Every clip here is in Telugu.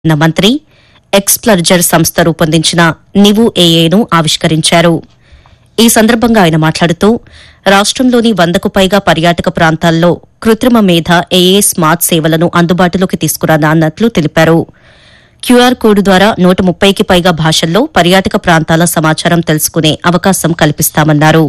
ఉన్న మంత్రి ఎక్స్ప్లర్జర్ సంస్థ రూపొందించిన నివు ఏఏను ఆవిష్కరించారు ఈ సందర్భంగా ఆయన మాట్లాడుతూ రాష్టంలోని వందకు పైగా పర్యాటక ప్రాంతాల్లో కృత్రిమ మేధ ఏఏ స్మార్ట్ సేవలను అందుబాటులోకి తీసుకురానున్నట్లు తెలిపారు క్యూఆర్ కోడ్ ద్వారా నూట ముప్పైకి పైగా భాషల్లో పర్యాటక ప్రాంతాల సమాచారం తెలుసుకునే అవకాశం కల్పిస్తామన్నారు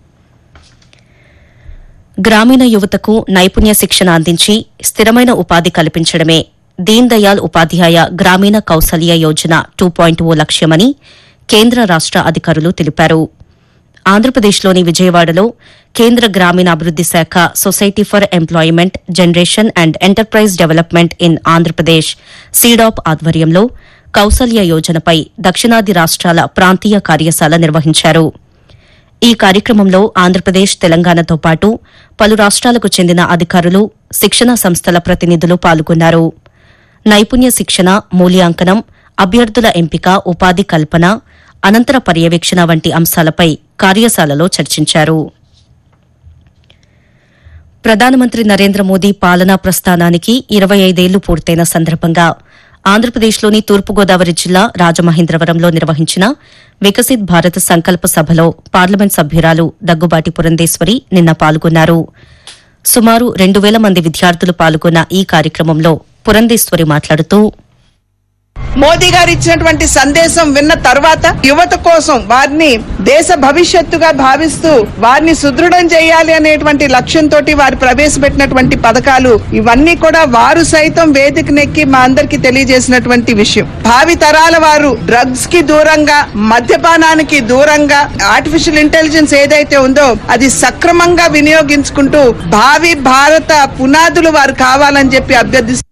గ్రామీణ యువతకు నైపుణ్య శిక్షణ అందించి స్థిరమైన ఉపాధి కల్పించడమే Deen Dayal Upadhyaya Grameen Kaushalya Yojana two point O లక్ష్యమని కేంద్ర రాష్ట అధికారులు తెలిపారు ఆంధ్రప్రదేశ్లోని విజయవాడలో కేంద్ర గ్రామీణాభివృద్ది శాఖ society for employment generation and enterprise development in Andhra Pradesh SEEDAP ఆధ్వర్యంలో కౌశల్య యోజనపై దక్షిణాది రాష్ట్రాల ప్రాంతీయ కార్యశాల నిర్వహించారు ఈ కార్యక్రమంలో ఆంధ్రప్రదేశ్ తెలంగాణతో పాటు పలు రాష్ట్రాలకు చెందిన అధికారులు శిక్షణ సంస్థల ప్రతినిధులు పాల్గొన్నారు నైపుణ్య శిక్షణ మూల్యాంకనం అభ్యర్థుల ఎంపిక ఉపాధి కల్పన అనంతర పర్యవేక్షణ వంటి అంశాలపై కార్యశాలలో చర్చించారు ప్రధానమంత్రి నరేంద్ర మోదీ పాలనా ప్రస్థానానికి ఇరవై ఐదేళ్లు పూర్తయిన సందర్భంగా ఆంధ్రప్రదేశ్లోని తూర్పుగోదావరి జిల్లా రాజమహేంద్రవరంలో నిర్వహించిన వికసిత్ భారత్ సంకల్ప సభలో పార్లమెంట్ సభ్యురాలు దగ్గుబాటి పురంధేశ్వరి నిన్న పాల్గొన్నారు సుమారు రెండు వేల మంది విద్యార్థులు పాల్గొన్న ఈ కార్యక్రమంలో పురంధేశ్వరి మాట్లాడుతూ మోదీ గారు ఇచ్చినటువంటి సందేశం విన్న తర్వాత యువత కోసం వారిని దేశ భవిష్యత్తుగా భావిస్తూ వారిని సుదృఢం చేయాలి అనేటువంటి లక్ష్యంతో వారు ప్రవేశపెట్టినటువంటి పథకాలు ఇవన్నీ కూడా వారు సైతం వేదికనెక్కి మా అందరికి తెలియజేసినటువంటి విషయం భావి తరాల వారు డ్రగ్స్ కి దూరంగా మద్యపానానికి దూరంగా ఆర్టిఫిషియల్ ఇంటెలిజెన్స్ ఏదైతే ఉందో అది సక్రమంగా వినియోగించుకుంటూ భావి భారత పునాదులు వారు కావాలని చెప్పి అభ్యర్థిస్తున్నారు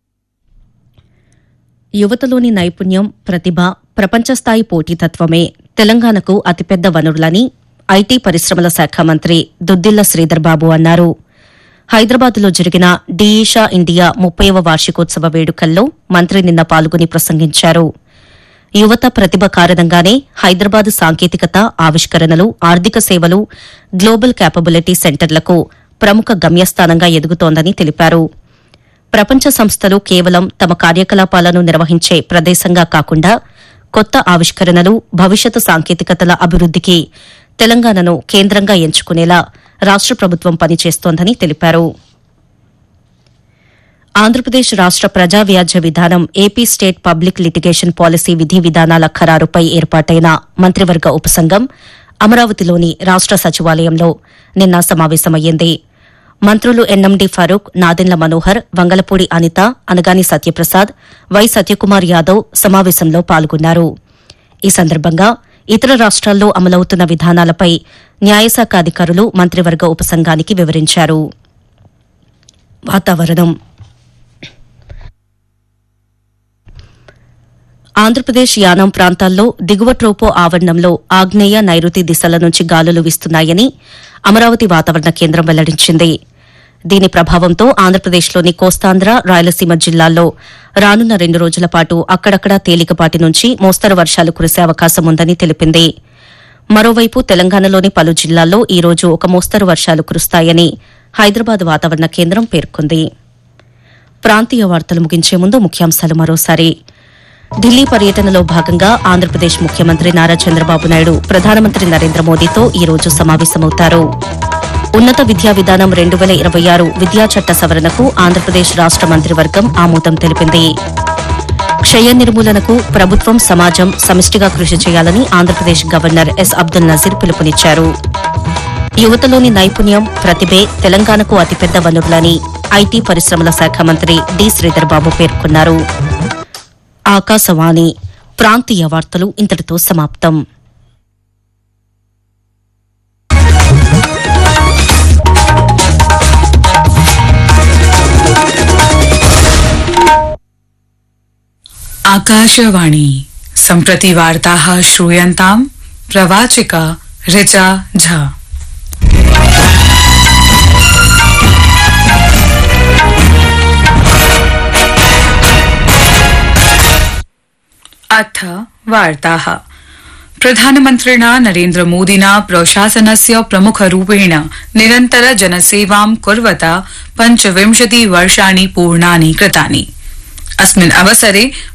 యువతలోని నైపుణ్యం ప్రతిభ ప్రపంచస్థాయి పోటీతత్వమే తెలంగాణకు అతిపెద్ద వనరులని ఐటీ పరిశ్రమల శాఖ మంత్రి దుద్దిల్ల శ్రీధర్ బాబు అన్నారు హైదరాబాద్లో జరిగిన డీఈషా ఇండియా ముప్పైవ వార్షికోత్సవ వేడుకల్లో మంత్రి నిన్న పాల్గొని ప్రసంగించారు యువత ప్రతిభ కారణంగానే హైదరాబాద్ సాంకేతికత ఆవిష్కరణలు ఆర్థిక సేవలు గ్లోబల్ క్యాపబిలిటీ సెంటర్లకు ప్రముఖ గమ్యస్థానంగా ఎదుగుతోందని తెలిపారు ప్రపంచ సంస్థలు కేవలం తమ కార్యకలాపాలను నిర్వహించే ప్రదేశంగా కాకుండా కొత్త ఆవిష్కరణలు భవిష్యత్ సాంకేతికతల అభివృద్దికి తెలంగాణను కేంద్రంగా ఎంచుకునేలా రాష్ట ప్రభుత్వం పనిచేస్తోందని తెలిపారు ఆంధ్రప్రదేశ్ రాష్ట ప్రజా వ్యాజ్య విధానం AP state public litigation policy విధి విధానాల ఖరారుపై ఏర్పాటైన మంత్రివర్గ ఉపసంఘం అమరావతిలోని రాష్ట సచివాలయంలో నిన్న సమావేశమయ్యింది మంత్రులు ఎన్ఎండి ఫరూక్ నాదెండ్ల మనోహర్ వంగలపూడి అనిత అనగాని సత్యప్రసాద్ వై సత్యకుమార్ యాదవ్ సమావేశంలో పాల్గొన్నారు ఈ సందర్భంగా ఇతర రాష్ట్రాల్లో అమలవుతున్న విధానాలపై న్యాయశాఖ అధికారులు మంత్రివర్గ ఉపసంఘానికి వివరించారు వాతావరణం ఆంధ్రప్రదేశ్ యానాం ప్రాంతాల్లో దిగువ ట్రోపో ఆవరణంలో ఆగ్నేయ నైరుతి దిశల నుంచి గాలులు వీస్తున్నాయని అమరావతి వాతావరణ కేంద్రం వెల్లడించింది దీని ప్రభావంతో ఆంధ్రప్రదేశ్లోని కోస్తాంధ్ర రాయలసీమ జిల్లాల్లో రానున్న రెండు రోజుల పాటు అక్కడక్కడా తేలికపాటి నుంచి మోస్తరు వర్షాలు కురిసే అవకాశం ఉందని తెలిపింది మరోవైపు తెలంగాణలోని పలు జిల్లాల్లో ఈ రోజు ఒక మోస్తరు వర్షాలు కురుస్తాయని హైదరాబాద్ వాతావరణ కేంద్రం పేర్కొంది ప్రాంతీయ వార్తలు ముగించే ముందు ముఖ్యాంశాలు మరోసారి ఢిల్లీ పర్యటనలో భాగంగా ఆంధ్రప్రదేశ్ ముఖ్యమంత్రి నారా చంద్రబాబు నాయుడు ప్రధానమంత్రి నరేంద్ర మోదీతో ఈ రోజు సమావేశమవుతారు ఉన్నత విద్యా విధానం రెండు వేల ఇరవై ఆరు విద్యా చట్ట సవరణకు ఆంధ్రప్రదేశ్ రాష్ట మంత్రివర్గం ఆమోదం తెలిపింది క్షయ నిర్మూలనకు ప్రభుత్వం సమాజం సమిష్టిగా కృషి చేయాలని ఆంధ్రప్రదేశ్ గవర్నర్ ఎస్ అబ్దుల్ నజీర్ పిలుపునిచ్చారు యువతలోని నైపుణ్యం ప్రతిభే తెలంగాణకు అతిపెద్ద వనరులని ఐటీ పరిశ్రమల శాఖ మంత్రి డి శ్రీధర్ బాబు పేర్కొన్నారు ఆకాశవాణి ప్రాంతీయ వార్తలు ఇంతటితో సమాప్తం आकाशवाणी सम्प्रति वार्ताः श्रूयन्ताम् प्रवाचिका ऋचा झा अथ वार्ताः प्रधानमन्त्रिणा नरेन्द्र मोदिना प्रशासनस्य प्रमुखरूपेण निरन्तर जनसेवां कुर्वता पञ्चविंशति वर्षाणि पूर्णानि कृतानि अस्मिन् अवसरे